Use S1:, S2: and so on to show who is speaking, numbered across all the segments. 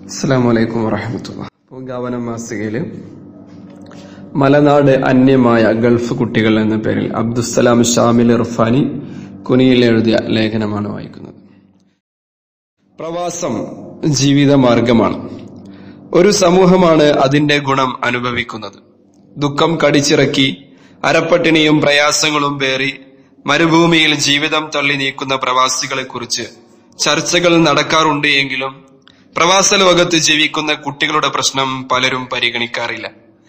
S1: അസ്സാം വലൈക്കും വറഹമത്തുള്ള പൂങ്കാവനം മാസികയിൽ മലനാട് അന്യമായ ഗൾഫ് കുട്ടികൾ എന്ന പേരിൽ അബ്ദുസ്സലാം ഷാമിൽ ഇർഫാനി കുനിയിൽ എഴുതിയ ലേഖനമാണ് വായിക്കുന്നത് പ്രവാസം ജീവിത മാർഗമാണ് ഒരു സമൂഹമാണ് അതിന്റെ ഗുണം അനുഭവിക്കുന്നത് ദുഃഖം കടിച്ചിറക്കി അരപ്പട്ടിണിയും പ്രയാസങ്ങളും പേറി മരുഭൂമിയിൽ ജീവിതം തള്ളി നീക്കുന്ന പ്രവാസികളെക്കുറിച്ച് ചർച്ചകൾ നടക്കാറുണ്ട് എങ്കിലും പ്രവാസ ലോകത്ത് ജീവിക്കുന്ന കുട്ടികളുടെ പ്രശ്നം പലരും പരിഗണിക്കാറില്ല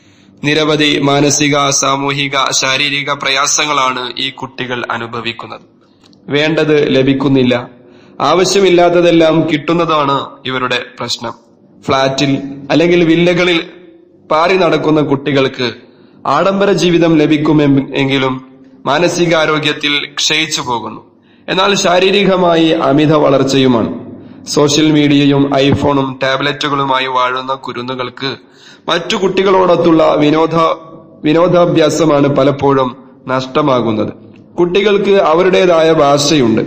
S1: നിരവധി മാനസിക സാമൂഹിക ശാരീരിക പ്രയാസങ്ങളാണ് ഈ കുട്ടികൾ അനുഭവിക്കുന്നത് വേണ്ടത് ലഭിക്കുന്നില്ല ആവശ്യമില്ലാത്തതെല്ലാം കിട്ടുന്നതാണ് ഇവരുടെ പ്രശ്നം ഫ്ളാറ്റിൽ അല്ലെങ്കിൽ വില്ലകളിൽ പാറി നടക്കുന്ന കുട്ടികൾക്ക് ആഡംബര ജീവിതം ലഭിക്കുമെങ്കിലും മാനസികാരോഗ്യത്തിൽ ക്ഷയിച്ചു പോകുന്നു എന്നാൽ ശാരീരികമായി അമിത വളർച്ചയുമാണ് സോഷ്യൽ മീഡിയയും ഐഫോണും ടാബ്ലറ്റുകളുമായി വാഴുന്ന കുരുന്നുകൾക്ക് മറ്റു കുട്ടികളോടൊത്തുള്ള വിനോദ വിനോദാഭ്യാസമാണ് പലപ്പോഴും നഷ്ടമാകുന്നത് കുട്ടികൾക്ക് അവരുടേതായ ഭാഷയുണ്ട്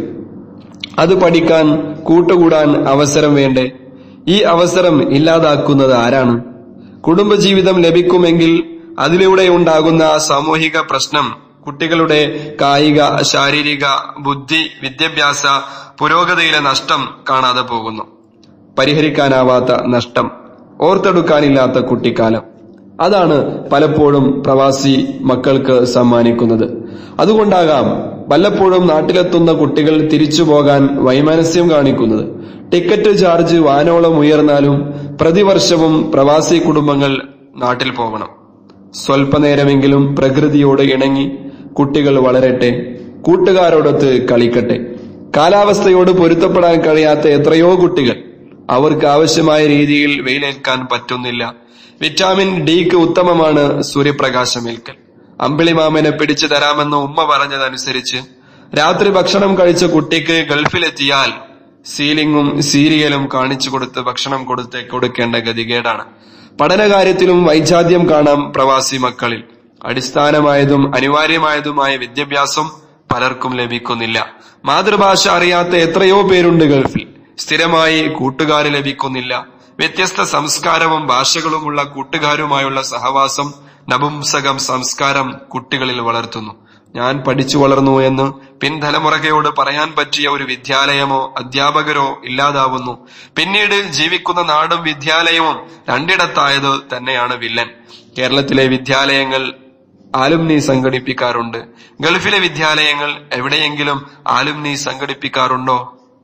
S1: അത് പഠിക്കാൻ കൂട്ടുകൂടാൻ അവസരം വേണ്ടേ ഈ അവസരം ഇല്ലാതാക്കുന്നത് ആരാണ് കുടുംബജീവിതം ലഭിക്കുമെങ്കിൽ അതിലൂടെ ഉണ്ടാകുന്ന സാമൂഹിക പ്രശ്നം കുട്ടികളുടെ കായിക ശാരീരിക ബുദ്ധി വിദ്യാഭ്യാസ പുരോഗതിയിലെ നഷ്ടം കാണാതെ പോകുന്നു പരിഹരിക്കാനാവാത്ത നഷ്ടം ഓർത്തെടുക്കാനില്ലാത്ത കുട്ടിക്കാലം അതാണ് പലപ്പോഴും പ്രവാസി മക്കൾക്ക് സമ്മാനിക്കുന്നത് അതുകൊണ്ടാകാം വല്ലപ്പോഴും നാട്ടിലെത്തുന്ന കുട്ടികൾ തിരിച്ചു പോകാൻ വൈമനസ്യം കാണിക്കുന്നത് ടിക്കറ്റ് ചാർജ് വാനോളം ഉയർന്നാലും പ്രതിവർഷവും പ്രവാസി കുടുംബങ്ങൾ നാട്ടിൽ പോകണം സ്വൽപ്പനേരമെങ്കിലും പ്രകൃതിയോട് ഇണങ്ങി കുട്ടികൾ വളരട്ടെ കൂട്ടുകാരോടൊത്ത് കളിക്കട്ടെ കാലാവസ്ഥയോട് പൊരുത്തപ്പെടാൻ കഴിയാത്ത എത്രയോ കുട്ടികൾ അവർക്ക് ആവശ്യമായ രീതിയിൽ വെയിലേൽക്കാൻ പറ്റുന്നില്ല വിറ്റാമിൻ ഡിക്ക് ഉത്തമമാണ് സൂര്യപ്രകാശമേൽക്കൽ അമ്പിളിമാമനെ പിടിച്ചു തരാമെന്ന് ഉമ്മ പറഞ്ഞതനുസരിച്ച് രാത്രി ഭക്ഷണം കഴിച്ച കുട്ടിക്ക് ഗൾഫിലെത്തിയാൽ സീലിംഗും സീരിയലും കാണിച്ചു കൊടുത്ത് ഭക്ഷണം കൊടുത്ത് കൊടുക്കേണ്ട ഗതികേടാണ് പഠനകാര്യത്തിലും വൈജാത്യം കാണാം പ്രവാസി മക്കളിൽ അടിസ്ഥാനമായതും അനിവാര്യമായതുമായ വിദ്യാഭ്യാസം പലർക്കും ലഭിക്കുന്നില്ല മാതൃഭാഷ അറിയാത്ത എത്രയോ പേരുണ്ട് ഗൾഫിൽ സ്ഥിരമായി കൂട്ടുകാര് ലഭിക്കുന്നില്ല വ്യത്യസ്ത സംസ്കാരവും ഭാഷകളുമുള്ള കൂട്ടുകാരുമായുള്ള സഹവാസം നപുംസകം സംസ്കാരം കുട്ടികളിൽ വളർത്തുന്നു ഞാൻ പഠിച്ചു വളർന്നു എന്ന് പിൻതലമുറകയോട് പറയാൻ പറ്റിയ ഒരു വിദ്യാലയമോ അധ്യാപകരോ ഇല്ലാതാവുന്നു പിന്നീട് ജീവിക്കുന്ന നാടും വിദ്യാലയവും രണ്ടിടത്തായത് തന്നെയാണ് വില്ലൻ കേരളത്തിലെ വിദ്യാലയങ്ങൾ ആലുംനി സംഘടിപ്പിക്കാറുണ്ട് ഗൾഫിലെ വിദ്യാലയങ്ങൾ എവിടെയെങ്കിലും ആലുംനി സംഘടിപ്പിക്കാറുണ്ടോ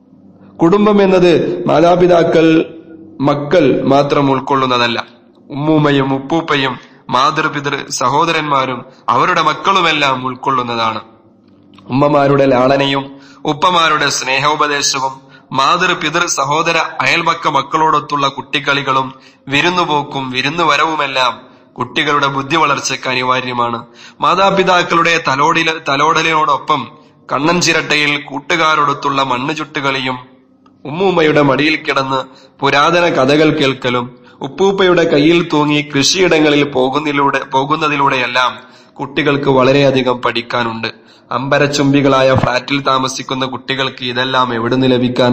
S1: കുടുംബം എന്നത് മാതാപിതാക്കൾ മക്കൾ മാത്രം ഉൾക്കൊള്ളുന്നതല്ല ഉമ്മൂമ്മയും ഉപ്പൂപ്പയും മാതൃപിതൃ സഹോദരന്മാരും അവരുടെ മക്കളുമെല്ലാം ഉൾക്കൊള്ളുന്നതാണ് ഉമ്മമാരുടെ ലാളനയും ഉപ്പമാരുടെ സ്നേഹോപദേശവും മാതൃ പിതൃ സഹോദര അയൽപക്ക മക്കളോടൊത്തുള്ള കുട്ടിക്കളികളും വിരുന്നുപോക്കും വിരുന്നുവരവുമെല്ലാം കുട്ടികളുടെ ബുദ്ധി വളർച്ചയ്ക്ക് അനിവാര്യമാണ് മാതാപിതാക്കളുടെ തലോടില തലോടലിനോടൊപ്പം കണ്ണൻ ചിരട്ടയിൽ കൂട്ടുകാരോടൊത്തുള്ള മണ്ണ് ചുട്ടുകളിയും ഉമ്മൂമ്മയുടെ മടിയിൽ കിടന്ന് പുരാതന കഥകൾ കേൾക്കലും ഉപ്പൂപ്പയുടെ കയ്യിൽ തൂങ്ങി കൃഷിയിടങ്ങളിൽ പോകുന്നതിലൂടെ പോകുന്നതിലൂടെയെല്ലാം കുട്ടികൾക്ക് വളരെയധികം പഠിക്കാനുണ്ട് അമ്പരച്ചുംബികളായ ഫ്ളാറ്റിൽ താമസിക്കുന്ന കുട്ടികൾക്ക് ഇതെല്ലാം എവിടുന്ന് ലഭിക്കാൻ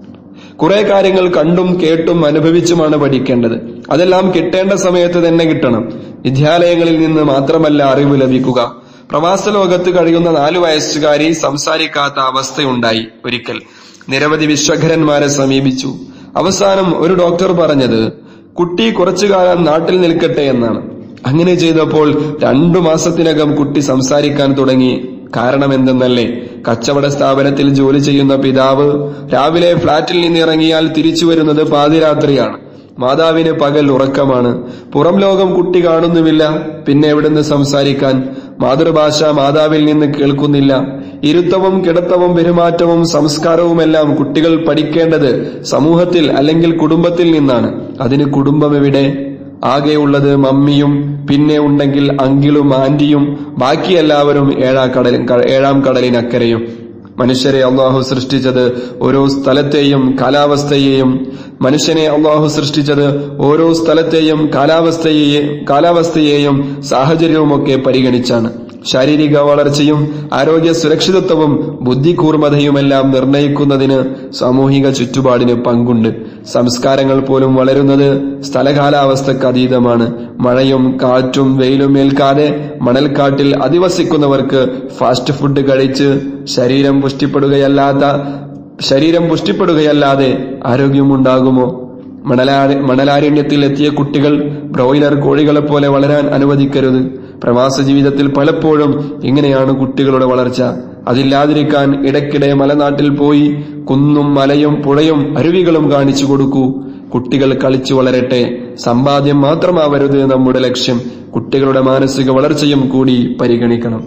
S1: കുറെ കാര്യങ്ങൾ കണ്ടും കേട്ടും അനുഭവിച്ചുമാണ് പഠിക്കേണ്ടത് അതെല്ലാം കിട്ടേണ്ട സമയത്ത് തന്നെ കിട്ടണം വിദ്യാലയങ്ങളിൽ നിന്ന് മാത്രമല്ല അറിവ് ലഭിക്കുക പ്രവാസ ലോകത്ത് കഴിയുന്ന നാലു വയസ്സുകാരി സംസാരിക്കാത്ത അവസ്ഥയുണ്ടായി ഒരിക്കൽ നിരവധി വിശ്വഘരന്മാരെ സമീപിച്ചു അവസാനം ഒരു ഡോക്ടർ പറഞ്ഞത് കുട്ടി കുറച്ചു കാലം നാട്ടിൽ നിൽക്കട്ടെ എന്നാണ് അങ്ങനെ ചെയ്തപ്പോൾ രണ്ടു മാസത്തിനകം കുട്ടി സംസാരിക്കാൻ തുടങ്ങി കാരണം എന്തെന്നല്ലേ കച്ചവട സ്ഥാപനത്തിൽ ജോലി ചെയ്യുന്ന പിതാവ് രാവിലെ ഫ്ളാറ്റിൽ നിന്ന് ഇറങ്ങിയാൽ തിരിച്ചു വരുന്നത് പാതിരാത്രിയാണ് മാതാവിന് പകൽ ഉറക്കമാണ് പുറം ലോകം കുട്ടി കാണുന്നുമില്ല പിന്നെ എവിടുന്ന് സംസാരിക്കാൻ മാതൃഭാഷ മാതാവിൽ നിന്ന് കേൾക്കുന്നില്ല ഇരുത്തവും കിടത്തവും പെരുമാറ്റവും സംസ്കാരവുമെല്ലാം കുട്ടികൾ പഠിക്കേണ്ടത് സമൂഹത്തിൽ അല്ലെങ്കിൽ കുടുംബത്തിൽ നിന്നാണ് അതിന് കുടുംബം എവിടെ ആകെയുള്ളത് മമ്മിയും പിന്നെ ഉണ്ടെങ്കിൽ അങ്കിളും ആന്റിയും ബാക്കി എല്ലാവരും ഏഴാം കടലിൻ ഏഴാം കടലിനക്കരയും മനുഷ്യരെ അള്ളാഹു സൃഷ്ടിച്ചത് ഓരോ സ്ഥലത്തെയും കാലാവസ്ഥയെയും മനുഷ്യനെ അള്ളാഹു സൃഷ്ടിച്ചത് ഓരോ സ്ഥലത്തെയും കാലാവസ്ഥയെയും കാലാവസ്ഥയെയും സാഹചര്യവുമൊക്കെ പരിഗണിച്ചാണ് ശാരീരിക വളർച്ചയും ആരോഗ്യ സുരക്ഷിതത്വവും ബുദ്ധി കൂർമ്മതയുമെല്ലാം നിർണയിക്കുന്നതിന് സാമൂഹിക ചുറ്റുപാടിന് പങ്കുണ്ട് സംസ്കാരങ്ങൾ പോലും വളരുന്നത് സ്ഥലകാലാവസ്ഥക്ക് അതീതമാണ് മഴയും കാറ്റും വെയിലും ഏൽക്കാതെ മണൽക്കാട്ടിൽ അധിവസിക്കുന്നവർക്ക് ഫാസ്റ്റ് ഫുഡ് കഴിച്ച് ശരീരം പുഷ്ടിപ്പെടുകയല്ലാത്ത ശരീരം പുഷ്ടിപ്പെടുകയല്ലാതെ ആരോഗ്യമുണ്ടാകുമോ മണലാര മണലാരണ്യത്തിൽ എത്തിയ കുട്ടികൾ ബ്രോയിലർ കോഴികളെ പോലെ വളരാൻ അനുവദിക്കരുത് പ്രവാസ ജീവിതത്തിൽ പലപ്പോഴും ഇങ്ങനെയാണ് കുട്ടികളുടെ വളർച്ച അതില്ലാതിരിക്കാൻ ഇടയ്ക്കിടെ മലനാട്ടിൽ പോയി കുന്നും മലയും പുഴയും അരുവികളും കാണിച്ചു കൊടുക്കൂ കുട്ടികൾ കളിച്ചു വളരട്ടെ സമ്പാദ്യം മാത്രമാവരുത് നമ്മുടെ ലക്ഷ്യം കുട്ടികളുടെ മാനസിക വളർച്ചയും കൂടി പരിഗണിക്കണം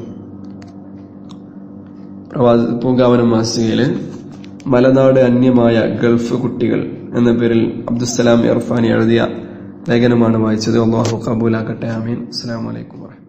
S1: പ്രവാസ പൂങ്കാവനം മാസികയില് മലനാട് അന്യമായ ഗൾഫ് കുട്ടികൾ എന്ന പേരിൽ അബ്ദുസലാം ഇർഫാനി എഴുതിയ ലേഖനമാണ് വായിച്ചത് അള്ളാഹു കബൂലാക്കട്ടെ ആമീൻ അസ്സലാമു അലൈക്കും വറഹ്മത്തുള്ളാഹി